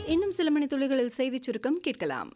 இன்னும் சில மணி துளிகளில் செய்திச் சுருக்கம் கேட்கலாம்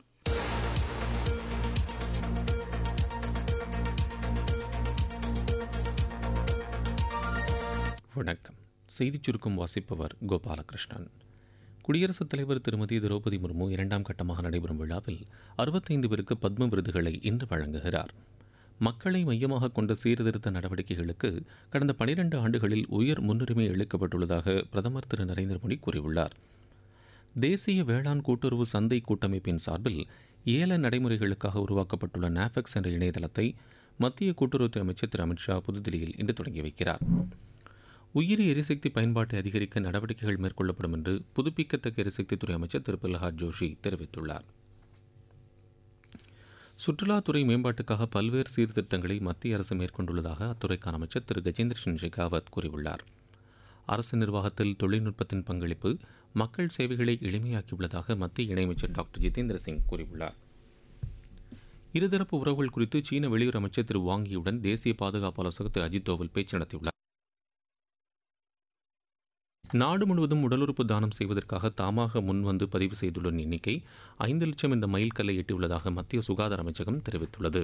வணக்கம் செய்திச் சுருக்கம் வாசிப்பவர் கோபாலகிருஷ்ணன் குடியரசுத் தலைவர் திருமதி திரௌபதி முர்மு இரண்டாம் கட்டமாக நடைபெறும் விழாவில் அறுபத்தைந்து பேருக்கு பத்ம விருதுகளை இன்று வழங்குகிறார் மக்களை மையமாக கொண்ட சீர்திருத்த நடவடிக்கைகளுக்கு கடந்த பனிரெண்டு ஆண்டுகளில் உயர் முன்னுரிமை அளிக்கப்பட்டுள்ளதாக பிரதமர் திரு நரேந்திர மோடி கூறியுள்ளார் தேசிய வேளாண் கூட்டுறவு சந்தை கூட்டமைப்பின் சார்பில் ஏல நடைமுறைகளுக்காக உருவாக்கப்பட்டுள்ள நாஃபெக்ஸ் என்ற இணையதளத்தை மத்திய கூட்டுறவுத்துறை அமைச்சர் திரு அமித்ஷா புதுதில்லியில் இன்று தொடங்கி வைக்கிறார் உயிரி எரிசக்தி பயன்பாட்டை அதிகரிக்க நடவடிக்கைகள் மேற்கொள்ளப்படும் என்று புதுப்பிக்கத்தக்க எரிசக்தித்துறை அமைச்சர் திரு பிரகலாத் ஜோஷி தெரிவித்துள்ளார் சுற்றுலாத்துறை மேம்பாட்டுக்காக பல்வேறு சீர்திருத்தங்களை மத்திய அரசு மேற்கொண்டுள்ளதாக அத்துறைக்கான அமைச்சர் திரு கஜேந்திர சிங் ஷெகாவத் கூறியுள்ளார் அரசு நிர்வாகத்தில் தொழில்நுட்பத்தின் பங்களிப்பு மக்கள் சேவைகளை எளிமையாக்கியுள்ளதாக மத்திய இணையமைச்சர் டாக்டர் ஜிதேந்திர சிங் கூறியுள்ளார் இருதரப்பு உறவுகள் குறித்து சீன வெளியுறவு அமைச்சர் திரு வாங்கியுடன் தேசிய பாதுகாப்பு ஆலோசகர் திரு அஜித் தோவல் பேச்சு நடத்தியுள்ளார் நாடு முழுவதும் உடலுறுப்பு தானம் செய்வதற்காக தாமாக முன்வந்து பதிவு செய்துள்ள எண்ணிக்கை ஐந்து லட்சம் என்ற மைல்கல்லை எட்டியுள்ளதாக மத்திய சுகாதார அமைச்சகம் தெரிவித்துள்ளது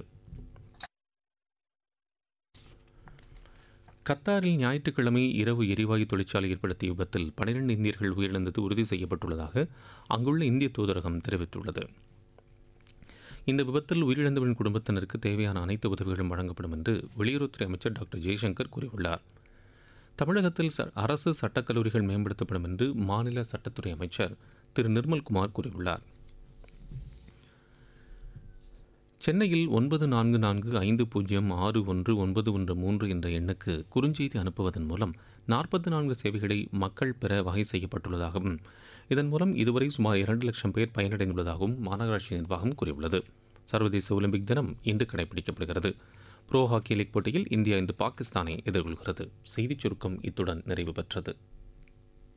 கத்தாரில் ஞாயிற்றுக்கிழமை இரவு எரிவாயு தொழிற்சாலை ஏற்படுத்திய விபத்தில் பனிரெண்டு இந்தியர்கள் உயிரிழந்தது உறுதி செய்யப்பட்டுள்ளதாக அங்குள்ள இந்திய தூதரகம் தெரிவித்துள்ளது இந்த விபத்தில் உயிரிழந்தவரின் குடும்பத்தினருக்கு தேவையான அனைத்து உதவிகளும் வழங்கப்படும் என்று வெளியுறவுத்துறை அமைச்சர் டாக்டர் ஜெய்சங்கர் கூறியுள்ளார் தமிழகத்தில் அரசு சட்டக்கல்லூரிகள் மேம்படுத்தப்படும் என்று மாநில சட்டத்துறை அமைச்சர் திரு நிர்மல்குமார் கூறியுள்ளார் சென்னையில் ஒன்பது நான்கு நான்கு ஐந்து பூஜ்ஜியம் ஆறு ஒன்று ஒன்பது ஒன்று மூன்று என்ற எண்ணுக்கு குறுஞ்செய்தி அனுப்புவதன் மூலம் நாற்பத்தி நான்கு சேவைகளை மக்கள் பெற வகை செய்யப்பட்டுள்ளதாகவும் இதன் மூலம் இதுவரை சுமார் இரண்டு லட்சம் பேர் பயனடைந்துள்ளதாகவும் மாநகராட்சி நிர்வாகம் கூறியுள்ளது சர்வதேச ஒலிம்பிக் தினம் இன்று கடைபிடிக்கப்படுகிறது ப்ரோ ஹாக்கி லீக் போட்டியில் இந்தியா இன்று பாகிஸ்தானை எதிர்கொள்கிறது செய்திச் சுருக்கம் இத்துடன் நிறைவு பெற்றது